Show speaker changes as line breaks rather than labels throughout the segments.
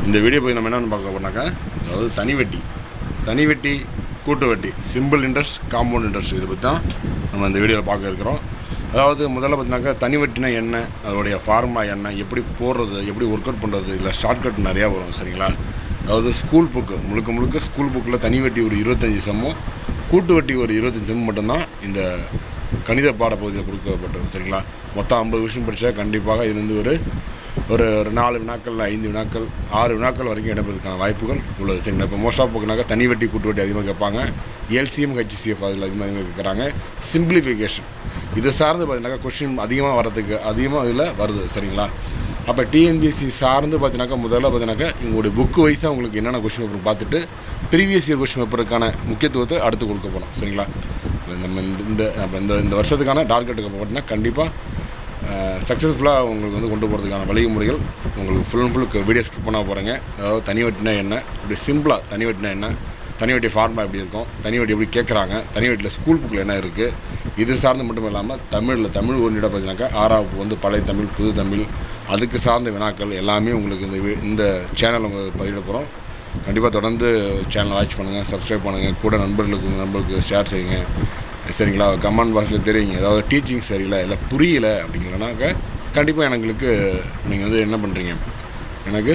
இந்த வீடியோ போய் நம்ம என்னென்னு பார்க்க போனாக்கா அதாவது தனி வெட்டி தனி வெட்டி கூட்டு வெட்டி சிம்பிள் இன்ட்ரெஸ்ட் காம்பவுண்ட் இன்ட்ரெஸ்ட் இதை பற்றி தான் நம்ம இந்த வீடியோவில் பார்க்க இருக்கிறோம் அதாவது முதல்ல பார்த்தீங்கன்னாக்கா தனி வெட்டினா என்ன அதோடைய ஃபார்முலா என்ன எப்படி போடுறது எப்படி ஒர்க் அவுட் பண்ணுறது இதில் ஷார்ட்கட் நிறையா வரும் சரிங்களா அதாவது ஸ்கூல் புக்கு முழுக்க முழுக்க ஸ்கூல் புக்கில் தனி வெட்டி ஒரு இருபத்தஞ்சி செம்மும் கூட்டு வெட்டி ஒரு இருபத்தஞ்சி செம் மட்டும்தான் இந்த கணித பாடப்பகுதியில் கொடுக்கப்பட்டது சரிங்களா மொத்தம் ஐம்பது விஷயம் படித்தா கண்டிப்பாக இது வந்து ஒரு ஒரு ஒரு நாலு வினாக்கள் ஐந்து வினாக்கள் ஆறு வினாக்கள் வரைக்கும் இடம்பெறதுக்கான வாய்ப்புகள் உள்ளது சரிங்களா இப்போ மோஸ்ட் ஆஃப் போக்குனாக்கா தனி வெட்டி கூட்டு வெட்டி அதிகமாக கேட்பாங்க எல்சிஎம் ஹெச்சிசிஎஃப் அதில் அதிகமாக அதிகமாக கேட்குறாங்க சிம்பிளிஃபிகேஷன் இது சார்ந்து பார்த்தீங்கன்னாக்கா கொஷின் அதிகமாக வரதுக்கு அதிகமாக இதில் வருது சரிங்களா அப்போ டிஎன்பிஎஸ்சி சார்ந்து பார்த்தீங்கன்னாக்கா முதல்ல பார்த்தீங்கன்னாக்கா உங்களுடைய புக்கு வைஸாக உங்களுக்கு என்னென்ன கொஷின் பேப்பர் பார்த்துட்டு ப்ரீவியஸ் இயர் கொஷின் பேப்பருக்கான முக்கியத்துவத்தை அடுத்து கொடுக்க போகிறோம் சரிங்களா நம்ம இந்த இந்த அப்ப இந்த இந்த வருஷத்துக்கான டார்கெட்டுக்கு பார்த்தீங்கன்னா கண்டிப்பாக சக்ஸஸ்ஃபுல்லாக உங்களுக்கு வந்து கொண்டு போகிறதுக்கான வழிமுறைகள் உங்களுக்கு full and full video skip பண்ண போகிறேங்க அதாவது தனி வெட்டினா என்ன இப்படி சிம்பிளாக தனி வெட்டினா என்ன தனி வெட்டி ஃபார்மா எப்படி இருக்கும் தனி வெட்டி எப்படி கேட்குறாங்க தனி வெட்டியில் ஸ்கூல் புக்கில் என்ன இருக்குது இது சார்ந்து மட்டும் இல்லாமல் தமிழில் தமிழ் ஒன்றிட பார்த்தீங்கன்னாக்கா ஆறாவது வந்து பழைய தமிழ் புது தமிழ் அதுக்கு சார்ந்த வினாக்கள் எல்லாமே உங்களுக்கு இந்த வி- இந்த சேனல் உங்களுக்கு பதிவிட போகிறோம் கண்டிப்பாக தொடர்ந்து சேனலை வாட்ச் பண்ணுங்கள் சப்ஸ்கிரைப் பண்ணுங்கள் கூட நண்பர்களுக்கு உங்கள் நண்பர்களுக்கு ஷேர் செய்யுங்க சரிங்களா கமெண்ட் பாக்ஸில் தெரியுங்க ஏதாவது டீச்சிங் சரியில்லை இல்லை புரியல அப்படிங்கிறனாக்க கண்டிப்பாக எனக்கு நீங்கள் வந்து என்ன பண்ணுறீங்க எனக்கு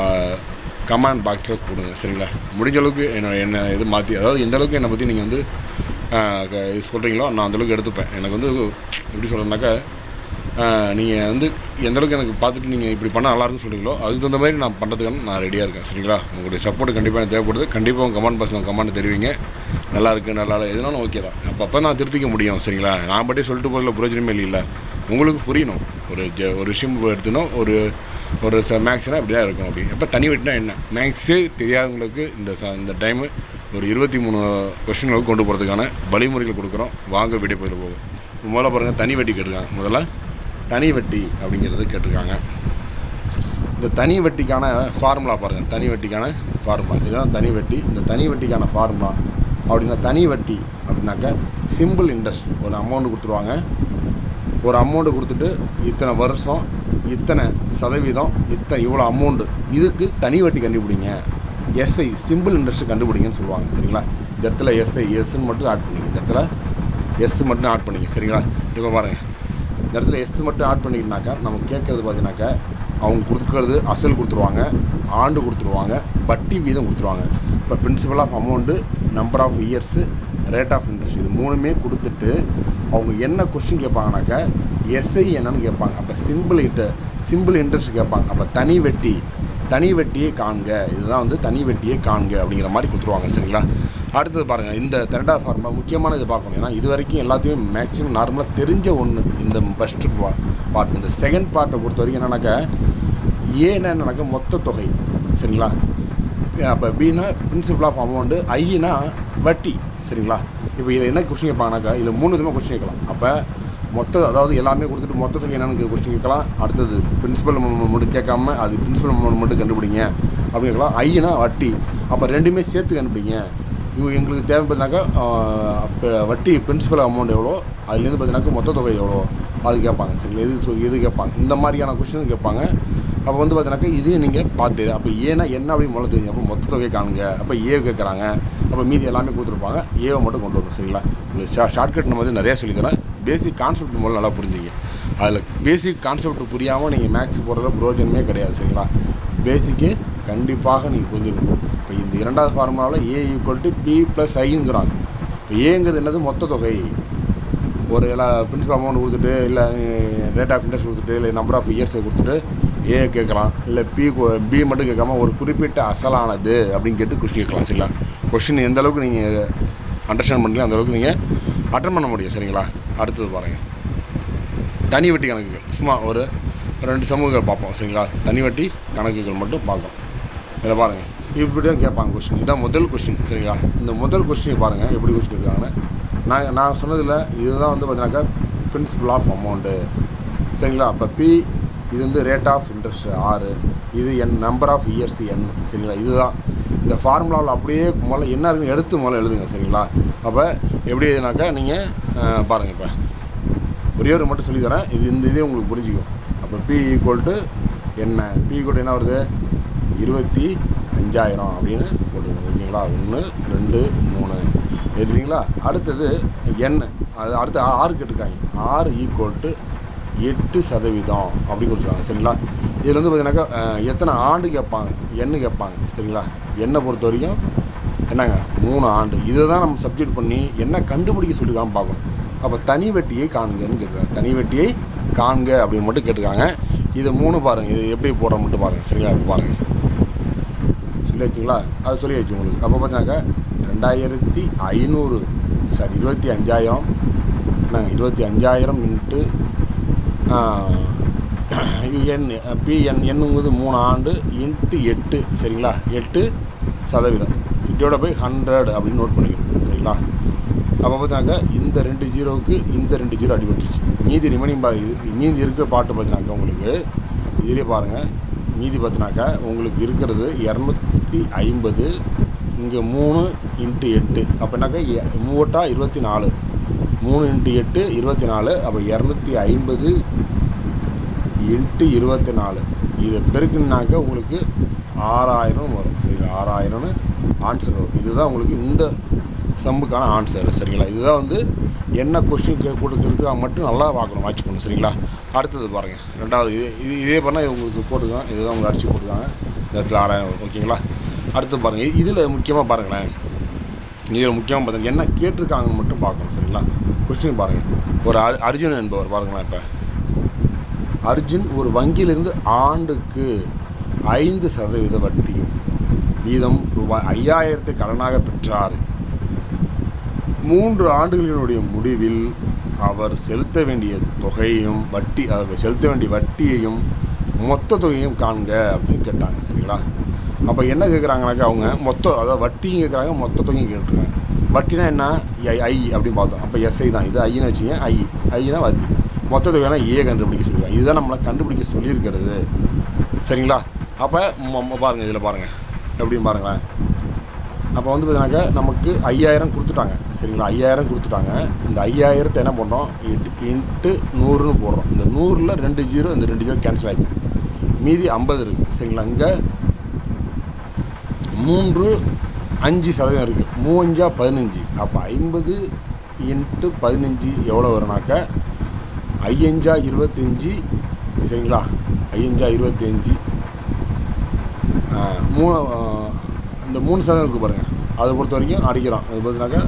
கமெண்ட் பாக்ஸில் கொடுங்க சரிங்களா முடிஞ்ச அளவுக்கு என்ன என்ன இது மாற்றி அதாவது எந்த அளவுக்கு என்னை பற்றி நீங்கள் வந்து ஆஹ், க- இது சொல்கிறீங்களோ நான் அந்தளவுக்கு எடுத்துப்பேன் எனக்கு வந்து எப்படி சொல்கிறேன்னாக்கா நீங்கள் வந்து எந்த அளவுக்கு எனக்கு பார்த்துட்டு நீங்கள் இப்படி பண்ணால் நல்லாயிருக்குன்னு சொல்கிறீங்களோ அதுக்கு தகுந்த மாதிரி நான் பண்ணுறதுக்கான நான் ரெடியாக இருக்கேன் சரிங்களா உங்களுடைய சப்போர்ட் கண்டிப்பாக எனக்கு தேவைப்படுது கண்டிப்பாக உங்கள் கமெண்ட் பாக்ஸில் கமெண்ட் தெரிவிங்க நல்லா இருக்கு நல்லா இல்லை எதுனாலும் ஓகே தான் அப்பப்போ நான் திருத்திக்க முடியும் சரிங்களா நான் பட்டே சொல்லிட்டு போகிறதுல பிரயோஜனமே இல்லை உங்களுக்கு புரியணும் ஒரு ஜ ஒரு விஷயம் எடுத்துனோம் ஒரு ஒரு ச மேக்ஸ்னால் இப்படி தான் இருக்கும் அப்படி எப்போ தனி வெட்டினா என்ன மேக்ஸே தெரியாதவங்களுக்கு இந்த ச இந்த டைமு ஒரு இருபத்தி மூணு கொஷின்களுக்கு கொண்டு போகிறதுக்கான வழிமுறைகள் கொடுக்குறோம் வாங்க வீடியோ போயிட்டு போகும் முதல்ல பாருங்கள் தனி வெட்டி கேட்டிருக்காங்க முதல்ல தனி வெட்டி அப்படிங்கிறது கேட்டிருக்காங்க இந்த தனி வெட்டிக்கான ஃபார்முலா பாருங்கள் தனி வெட்டிக்கான ஃபார்முலா இதுதான் தனி வெட்டி இந்த தனி வெட்டிக்கான ஃபார்முலா அப்படின்னா தனி வட்டி அப்படின்னாக்க சிம்பிள் இன்ட்ரெஸ்ட் ஒரு அமௌண்ட் கொடுத்துருவாங்க ஒரு அமௌண்ட்டு கொடுத்துட்டு இத்தனை வருஷம் இத்தனை சதவீதம் இத்தனை இவ்வளோ அமௌண்ட்டு இதுக்கு தனி வட்டி கண்டுபிடிங்க எஸ்ஐ சிம்பிள் இன்ட்ரெஸ்ட் கண்டுபிடிங்கன்னு சொல்லுவாங்க சரிங்களா இந்த இடத்துல எஸ்ஐ எஸ்ன்னு மட்டும் ஆட் பண்ணிங்க இந்த இடத்துல எஸ் மட்டும் ஆட் பண்ணிங்க சரிங்களா இப்போ பாருங்கள் இந்த இடத்துல எஸ் மட்டும் ஆட் பண்ணிக்கிட்டாக்கா நம்ம கேட்குறது பார்த்தீங்கன்னாக்கா அவங்க கொடுக்குறது அசல் கொடுத்துருவாங்க ஆண்டு கொடுத்துருவாங்க வட்டி வீதம் கொடுத்துருவாங்க இப்போ principal of amount number of years rate of interest இது மூணுமே கொடுத்துட்டு அவங்க என்ன கொஸ்டின் கேட்பாங்கனாக்கா எஸ்ஐ என்னன்னு கேட்பாங்க அப்போ சிம்பிள் இன்ட்டு சிம்பிள் இன்ட்ரெஸ்ட் கேட்பாங்க அப்போ தனி வெட்டி தனி வெட்டியை காண்க இதுதான் வந்து தனி வெட்டியை காண்க அப்படிங்கிற மாதிரி கொடுத்துருவாங்க சரிங்களா அடுத்தது பாருங்கள் இந்த ரெண்டாவது ஃபார்முலா முக்கியமான இது பார்க்கணும் ஏன்னா இது வரைக்கும் எல்லாத்தையும் மேக்ஸிமம் நார்மலாக தெரிஞ்ச ஒன்று இந்த ஃபஸ்ட்டு பார்ட் இந்த செகண்ட் பார்ட்டை பொறுத்த வரைக்கும் என்னன்னாக்கா ஏன்னா என்னன்னாக்கா மொத்த தொகை சரிங்களா அப்போ பின்னா பிரின்சிபல் ஆஃப் அமௌண்ட்டு ஐனா வட்டி சரிங்களா இப்போ இதில் என்ன கொஸ்டின் கேட்பாங்கனாக்கா இதில் மூணு விதமாக கொஸ்டின் கேட்கலாம் அப்போ மொத்த அதாவது எல்லாமே கொடுத்துட்டு மொத்தத்துக்கு என்னென்னு கொஸ்டின் கேட்கலாம் அடுத்தது பிரின்சிபல் அமௌண்ட் மட்டும் கேட்காம அது பிரின்சிபல் அமௌண்ட் மட்டும் கண்டுபிடிங்க அப்படின்னு கேட்கலாம் ஐனா வட்டி அப்போ ரெண்டுமே சேர்த்து கண்டுபிடிங்க இவங்க எங்களுக்கு தேவைப்படுனாக்கா இப்போ வட்டி பிரின்சிபல் அமௌண்ட் எவ்வளோ அதுலேருந்து பார்த்தீங்கன்னாக்கா மொத்த தொகை எவ்வளோ அது கேட்பாங்க சரிங்களா எது சொ- எது கேட்பாங்க இந்த மாதிரியான கொஸ்டின் கேட்பாங்க அப்போ வந்து பார்த்தீங்கன்னாக்கா இதையும் நீங்கள் பார்த்து அப்போ ஏன்னா என்ன அப்படின்னு முதல்ல தெரியும் அப்போ மொத்த தொகை காணுங்க அப்போ ஏ கேட்குறாங்க அப்போ மீதி எல்லாமே கொடுத்துருப்பாங்க ஏவை மட்டும் கொண்டு வரணும் சரிங்களா உங்களுக்கு ஷா ஷார்ட்கட் நம்ம வந்து நிறையா சொல்லித்தரேன் பேசிக் கான்செப்ட் முதல்ல நல்லா புரிஞ்சுங்க அதில் பேசிக் கான்செப்ட் புரியாமல் நீங்கள் மேக்ஸ் போடுறதுல பிரயோஜனமே கிடையாது சரிங்களா பேசிக்கு கண்டிப்பாக நீங்கள் புரிஞ்சுக்கணும் இப்போ இந்த இரண்டாவது ஃபார்முலாவில் A equal to P plus ஐங்கிறாங்க இப்போ ஏங்கிறது என்னது மொத்த தொகை ஒரு எல்லா பிரின்சிபல் அமௌண்ட் கொடுத்துட்டு இல்லை ரேட் ஆஃப் இன்ட்ரெஸ்ட் கொடுத்துட்டு இல்லை நம்பர் ஆஃப் இயர்ஸை கொடுத்துட்டு ஏ கேட்கலாம் இல்லை பி பி மட்டும் கேட்காம ஒரு குறிப்பிட்ட அசலானது அப்படின்னு கேட்டு கொஸ்டின் கேட்கலாம் சரிங்களா கொஸ்டின் எந்த அளவுக்கு நீங்கள் அண்டர்ஸ்டாண்ட் பண்ணுறீங்களோ அந்த அளவுக்கு நீங்கள் அட்டன் பண்ண முடியும் சரிங்களா அடுத்தது பாருங்கள் தனி வட்டி கணக்குகள் சும்மா ஒரு ரெண்டு சமூகங்கள் பார்ப்போம் சரிங்களா தனி வட்டி கணக்குகள் மட்டும் பார்ப்போம் இதில் பாருங்கள் இப்படி தான் கேட்பாங்க கொஸ்டின் இதுதான் முதல் கொஸ்டின் சரிங்களா இந்த முதல் கொஸ்டின் பாருங்கள் எப்படி கொஸ்டின் இருக்காங்கன்னு நான் நான் சொன்னதில் இதுதான் வந்து பார்த்தீங்கன்னாக்கா பிரின்சிபல் ஆஃப் அமௌண்ட்டு சரிங்களா அப்போ பி இது வந்து ரேட் ஆஃப் இன்ட்ரெஸ்ட் ஆறு இது N number of years N சரிங்களா இதுதான் இந்த ஃபார்முலாவில் அப்படியே முதல்ல என்ன இருக்குன்னு எடுத்து முதல்ல எழுதுங்க சரிங்களா அப்போ எப்படி எதுனாக்கா நீங்கள் பாருங்கள் இப்போ ஒரே ஒரு மட்டும் சொல்லித் தரேன் இது இந்த இதே உங்களுக்கு புரிஞ்சுக்கும் அப்போ பி ஈக்குவல் டு என்ன பி ஈக்குவல் என்ன வருது இருபத்தி அஞ்சாயிரம் அப்படின்னு போட்டுக்கோங்க ஓகேங்களா ஒன்று ரெண்டு மூணு எழுதிங்களா அடுத்தது எண் அது அடுத்து ஆறு கேட்டிருக்காங்க ஆறு ஈக்குவல் டு எட்டு சதவீதம் அப்படின்னு கொடுத்துருக்காங்க சரிங்களா இதில் வந்து பார்த்தீங்கன்னாக்கா அஹ், எத்தனை ஆண்டு கேட்பாங்க எண்ணு கேட்பாங்க சரிங்களா எண்ணை பொறுத்த வரைக்கும் என்னங்க மூணு ஆண்டு இதை தான் நம்ம சப்ஜெக்ட் பண்ணி என்ன கண்டுபிடிக்க சொல்லியிருக்காம பார்க்கணும் அப்போ தனி வெட்டியை காண்கன்னு கேட்குறாங்க தனி வெட்டியை காண்க அப்படின்னு மட்டும் கேட்டிருக்காங்க இது மூணு பாருங்கள் இது எப்படி போடுற மட்டும் பாருங்கள் சரிங்களா இப்போ பாருங்கள் சொல்லி வச்சிங்களா அது சொல்லி வச்சு உங்களுக்கு அப்போ பார்த்தீங்கன்னாக்கா ரெண்டாயிரத்தி ஐநூறு சாரி இருபத்தி அஞ்சாயிரம் என்னங்க இருபத்தி அஞ்சாயிரம் இன்ட்டு எண் பிஎன் எண்ணுங்கிறது மூணு ஆண்டு இன்ட்டு எட்டு சரிங்களா எட்டு சதவீதம் இதோட போய் ஹண்ட்ரட் அப்படின்னு நோட் பண்ணிக்கணும் சரிங்களா அப்போ பார்த்தாக்கா இந்த ரெண்டு ஜீரோவுக்கு இந்த ரெண்டு ஜீரோ அடிபட்டுருச்சு மீதி ரிமைனிங் பா இது- மீதி இருக்க பாட்டு பார்த்தினாக்கா உங்களுக்கு இதிலே பாருங்கள் மீதி பார்த்தினாக்கா உங்களுக்கு இருக்கிறது இரநூத்தி ஐம்பது இங்கே மூணு இன்ட்டு எட்டு அப்படின்னாக்கா எ- மூவட்டா இருபத்தி நாலு மூணு இன்ட்டு எட்டு இருபத்தி நாலு அப்போ இரநூத்தி ஐம்பது இன்ட்டு இருபத்தி நாலு இதை பெருக்குனாக்க உங்களுக்கு ஆறாயிரம் வரும் சரிங்களா ஆறாயிரம்னு ஆன்சர் வரும் இதுதான் உங்களுக்கு இந்த சம்முக்கான ஆன்சர் சரிங்களா இதுதான் வந்து என்ன கொஸ்டின் கொடுக்கறதுக்கு மட்டும் நல்லா பார்க்கணும் வாட்ச் பண்ணணும் சரிங்களா அடுத்தது பாருங்கள் ரெண்டாவது இது இது இதே பண்ணால் உங்களுக்கு போட்டுருக்காங்க இதுதான் உங்களுக்கு அடிச்சு போட்டுருக்காங்க இந்த இடத்துல ஆறாயிரம் வரும் ஓகேங்களா அடுத்து பாருங்கள் இதில் முக்கியமாக பாருங்களேன் இதில் முக்கியமாக பார்த்தீங்கன்னா என்ன கேட்டிருக்காங்கன்னு மட்டும் பார்க்கணும் சரிங்களா கொஸ்டின் பாருங்கள் ஒரு அர் அர்ஜுன் என்பவர் பாருங்களேன் இப்போ அர்ஜுன் ஒரு வங்கியிலிருந்து ஆண்டுக்கு ஐந்து சதவீத வட்டி வீதம் ரூபாய் ஐயாயிரத்தை கடனாக பெற்றார் மூன்று ஆண்டுகளினுடைய முடிவில் அவர் செலுத்த வேண்டிய தொகையையும் வட்டி அவர் செலுத்த வேண்டிய வட்டியையும் மொத்த தொகையும் காண்க அப்படின்னு கேட்டாங்க சரிங்களா அப்போ என்ன கேட்குறாங்கனாக்கா அவங்க மொத்த அதாவது வட்டியும் கேட்குறாங்க மொத்த தொகையும் கேட்டுருக்காங்க வட்டினா என்ன ஐ ஐ அப்படின்னு பார்த்தோம் அப்போ எஸ்ஐ தான் இது ஐன்னு வச்சுங்க ஐ ஐ தான் வட்டி மொத்த தொகைனா ஏ கண்டுபிடிக்க சொல்லியிருக்காங்க இதுதான் நம்மளை கண்டுபிடிக்க சொல்லியிருக்கிறது சரிங்களா அப்போ பாருங்கள் இதில் பாருங்கள் எப்படின்னு பாருங்களேன் அப்போ வந்து பார்த்தீங்கன்னாக்கா நமக்கு ஐயாயிரம் கொடுத்துட்டாங்க சரிங்களா ஐயாயிரம் கொடுத்துட்டாங்க இந்த ஐயாயிரத்தை என்ன பண்ணுறோம் இன்ட்டு நூறுன்னு போடுறோம் இந்த நூறில் ரெண்டு ஜீரோ இந்த ரெண்டு ஜீரோ கேன்சல் ஆயிடுச்சு மீதி ஐம்பது இருக்குது சரிங்களா இங்கே மூன்று அஞ்சு சதவீதம் இருக்குது மூவஞ்சா பதினஞ்சு அப்போ ஐம்பது இன்ட்டு பதினஞ்சு எவ்வளோ வரும்னாக்கா ஐயஞ்சா இருபத்தஞ்சி சரிங்களா ஐயஞ்சா இருபத்தஞ்சி மூணு ஆ, இந்த மூணு சதவீதம் இருக்குது பாருங்கள் அதை பொறுத்த வரைக்கும் அடிக்கிறோம் அது பார்த்தீங்கன்னாக்கா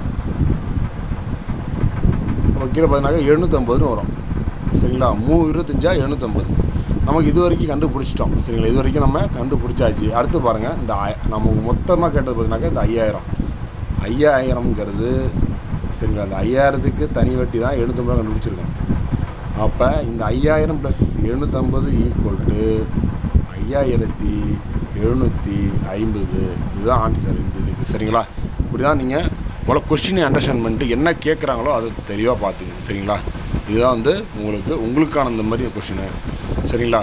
இப்போ கீழே பார்த்தீங்கன்னாக்கா எழுநூற்றம்பதுன்னு வரும் சரிங்களா மூ இருபத்தஞ்சா எழுநூற்றம்பது நமக்கு இது வரைக்கும் கண்டுபிடிச்சிட்டோம் சரிங்களா இது வரைக்கும் நம்ம கண்டுபிடிச்சாச்சு அடுத்து பாருங்கள் இந்த ஆய- நம்ம மொத்தமாக கேட்டது பார்த்தீங்கன்னாக்கா இந்த ஐயாயிரம் ஐயாயிரம்ங்கிறது சரிங்களா இந்த ஐயாயிரத்துக்கு தனி வட்டி தான் எழுநூற்றம்பது கண்டுபிடிச்சிருக்கோம் அப்போ இந்த ஐயாயிரம் ப்ளஸ் எழுநூற்றம்பது ஈக்குவல் டு ஐயாயிரத்தி எழுநூற்றி ஐம்பது இதுதான் ஆன்சர் இந்த இதுக்கு சரிங்களா இப்படி தான் நீங்கள் முதல்ல கொஸ்டினை அண்டர்ஸ்டாண்ட் பண்ணிட்டு என்ன கேட்குறாங்களோ அதை தெளிவாக பார்த்துங்க சரிங்களா இதுதான் வந்து உங்களுக்கு உங்களுக்கான இந்த மாதிரி கொஸ்டினு சரிங்களா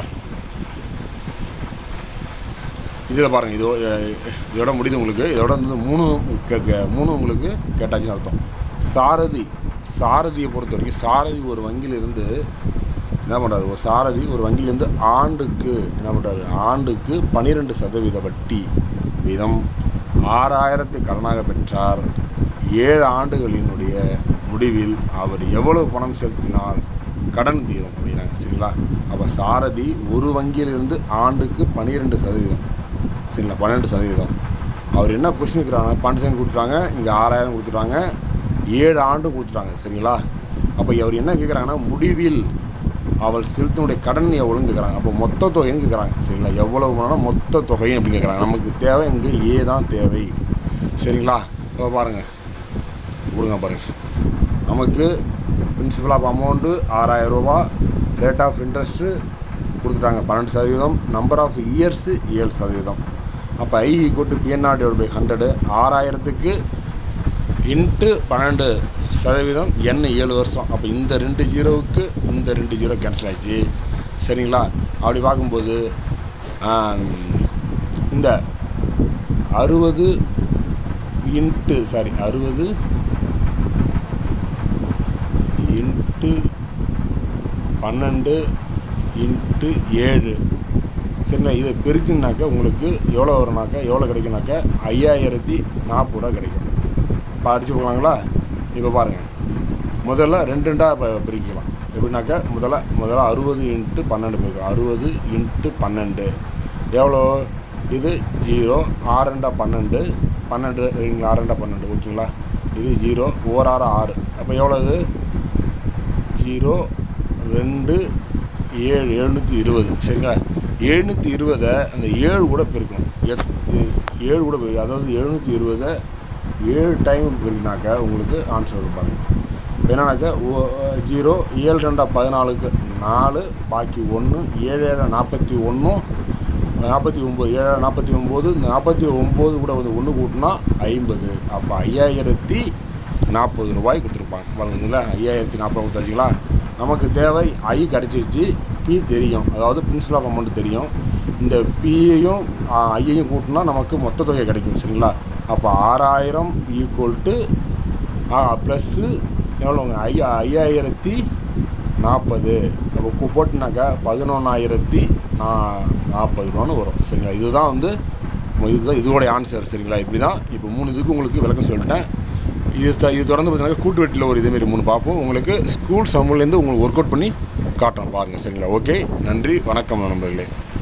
இதில் பாருங்கள் இதோ அஹ், இதோட முடியுது உங்களுக்கு இதோட வந்து மூணு கேட்க மூணு உங்களுக்கு கேட்டாச்சுன்னு அர்த்தம் சாரதி சாரதியை பொறுத்த வரைக்கும் சாரதி ஒரு வங்கியிலிருந்து என்ன பண்ணுறாரு ஒரு சாரதி ஒரு வங்கியிலேருந்து ஆண்டுக்கு என்ன பண்ணுறாரு ஆண்டுக்கு பன்னிரெண்டு சதவீத வட்டி வீதம் ஆறாயிரத்தை கடனாக பெற்றார் ஏழு ஆண்டுகளினுடைய முடிவில் அவர் எவ்வளவு பணம் செலுத்தினால் கடன் தீரும் அப்படிங்கிறாங்க சரிங்களா அப்போ சாரதி ஒரு வங்கியிலிருந்து ஆண்டுக்கு பன்னிரெண்டு சதவீதம் சரிங்களா பன்னெண்டு சதவீதம் அவர் என்ன கொஸ்டின் இருக்கிறாங்க பன்னெண்டு கொடுத்துட்டாங்க இங்கே ஆறாயிரம் கொடுத்துட்டாங்க ஏழு ஆண்டு கொடுத்துட்டாங்க சரிங்களா அப்போ அவர் என்ன கேட்குறாங்கன்னா முடிவில் அவள் செலுத்தினுடைய கடன் எவ்வளோன்னு கேட்குறாங்க அப்போ மொத்த தொகைன்னு கேட்குறாங்க சரிங்களா எவ்வளவு வேணால் மொத்த தொகைன்னு அப்படின்னு கேட்குறாங்க நமக்கு தேவை இங்கே ஏ தான் தேவை சரிங்களா இப்போ பாருங்கள் கொடுங்க பாருங்கள் நமக்கு பிரின்சிபல் ஆஃப் அமௌண்ட்டு ஆறாயிரம் ரூபா ரேட் ஆஃப் இன்ட்ரெஸ்ட்டு கொடுத்துட்டாங்க பன்னெண்டு சதவீதம் நம்பர் ஆஃப் இயர்ஸு ஏழு சதவீதம் அப்போ I equal to PNR divide by hundred ஆறாயிரத்துக்கு இன்ட்டு பன்னெண்டு சதவீதம் என் ஏழு வருஷம் அப்போ இந்த ரெண்டு ஜீரோவுக்கு இந்த ரெண்டு ஜீரோ கேன்சல் ஆயிடுச்சு சரிங்களா அப்படி பார்க்கும்போது ஆம், இந்த அறுபது இன்ட்டு சாரி அறுபது இன்ட்டு பன்னெண்டு இன்ட்டு ஏழு சரிங்களா இதை பெருக்குனாக்கா உங்களுக்கு எவ்வளோ வரும்னாக்கா எவ்வளோ கிடைக்கும்னாக்கா ஐயாயிரத்தி நாற்பது ரூபா கிடைக்கும் இப்போ அடிச்சு போகலாங்களா இப்போ பாருங்கள் முதல்ல ரெண்டு ரெண்டாக இப்போ பிரிக்கலாம் எப்படின்னாக்கா முதல்ல முதல்ல அறுபது இன்ட்டு பன்னெண்டு பிரிக்கலாம் அறுபது இன்ட்டு பன்னெண்டு எவ்வளோ இது ஜீரோ ஆறு ரெண்டா பன்னெண்டு பன்னெண்டு சரிங்களா ஆறு ரெண்டா பன்னெண்டு ஓகேங்களா இது ஜீரோ ஓர் ஆறு ஆறு அப்போ எவ்வளோ இது ஜீரோ ரெண்டு ஏழு எழுநூற்றி இருபது சரிங்களா எழுநூற்றி இருபதை அந்த ஏழு கூட பெருக்கணும் எத் ஏழு கூட பெரு அதாவது எழுநூற்றி இருபதை ஏழு டைம் பெருக்கினாக்கா உங்களுக்கு ஆன்சர் இருப்பாங்க என்னன்னாக்கா ஓ ஜீரோ ஏழு ரெண்டா பதினாலுக்கு நாலு பாக்கி ஒன்று ஏழு ஏழு நாற்பத்தி ஒன்றும் நாற்பத்தி ஒம்பது ஏழு நாற்பத்தி ஒம்பது இந்த நாற்பத்தி ஒம்பது கூட வந்து ஒன்று கூட்டினா ஐம்பது அப்போ ஐயாயிரத்தி நாற்பது ரூபாய் கொடுத்துருப்பாங்க பாருங்களா ஐயாயிரத்தி நாற்பது கொடுத்தாச்சுங்களா நமக்கு தேவை ஐ கிடச்சிருச்சு பி தெரியும் அதாவது பிரின்சிபல் ஆஃப் அமௌண்ட் தெரியும் இந்த பியையும் ஐயையும் கூட்டினா நமக்கு மொத்த தொகை கிடைக்கும் சரிங்களா அப்போ ஆறாயிரம் ஈக்குவல் டு ப்ளஸ்ஸு எவ்வளோங்க ஐயா ஐயாயிரத்தி நாற்பது அப்போ கு- போட்டுனாக்கா பதினொன்றாயிரத்தி நா நாற்பது ரூபான்னு வரும் சரிங்களா இதுதான் வந்து இதுதான் இதோடைய ஆன்சர் சரிங்களா இப்படி தான் இப்போ மூணு இதுக்கு உங்களுக்கு விளக்கம் சொல்லிட்டேன் இது த- இது தொடர்ந்து பார்த்தீங்கன்னா கூட்டு வெட்டியில் ஒரு இதேமாரி மூணு பார்ப்போம் உங்களுக்கு ஸ்கூல் சம்முலேருந்து உங்களுக்கு ஒர்க் அவுட் பண்ணி காட்டுறோம் பாருங்கள் சரிங்களா ஓகே நன்றி வணக்கம் நண்பர்களே